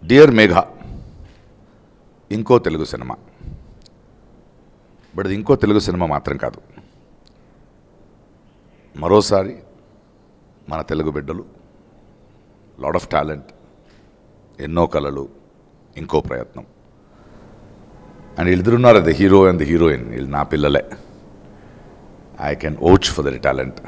dear మేఘ ఇంకో Telugu cinema but ఇది ఇంకో తెలుగు సినిమా మాత్రం కాదు మరోసారి మన తెలుగు బిడ్డలు లాడ్ ఆఫ్ టాలెంట్ ఎన్నో కళలు ఇంకో ప్రయత్నం అండ్ వీళ్ళిద్దరున్నారు the hero and the heroine వీళ్ళు నా పిల్లలే I can vouch for their talent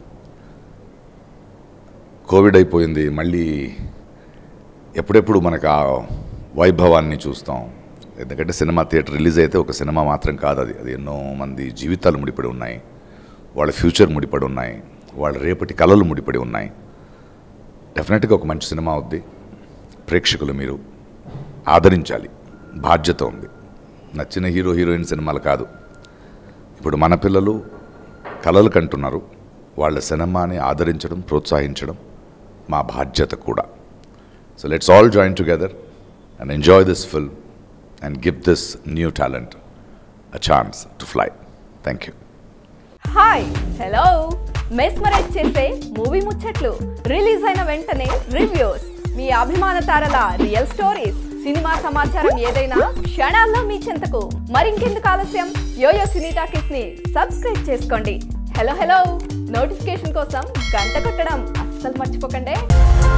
covid అయిపోయింది మళ్ళీ ఎప్పుడెప్పుడు మనకు ఆ వైభవాన్ని చూస్తాం ఎందుకంటే సినిమా థియేటర్ రిలీజ్ అయితే ఒక సినిమా మాత్రం కాదు అది అది ఎన్నో మంది జీవితాలు ముడిపడి ఉన్నాయి వాళ్ళ ఫ్యూచర్ ముడిపడి ఉన్నాయి వాళ్ళ రేపటి కళలు ముడిపడి ఉన్నాయి డెఫినెట్గా ఒక మంచి సినిమా అవుద్ది ప్రేక్షకులు మీరు ఆదరించాలి బాధ్యత ఉంది నచ్చిన హీరో హీరోయిన్ సినిమాలు కాదు ఇప్పుడు మన పిల్లలు కళలు కంటున్నారు వాళ్ళ సినిమాని ఆదరించడం ప్రోత్సహించడం మా బాధ్యత కూడా so let's all join together and enjoy this film and give this new talent a chance to fly thank you hi hello mesmerise చేసే మూవీ ముచ్చట్లు రిలీజ్ అయిన వెంటనే రివ్యూస్ మీ అభిమాన తారల రియల్ స్టోరీస్ సినిమా సమాచారం ఏదైనా క్షణాల్లో మీ చెంతకు మరింకెందుకు ఆలస్యం యోయో సినీ టాకీస్ ని సబ్స్క్రైబ్ చేసుకోండి హలో హలో నోటిఫికేషన్ కోసం గంట కొట్టడం అస్సలు మర్చిపోకండి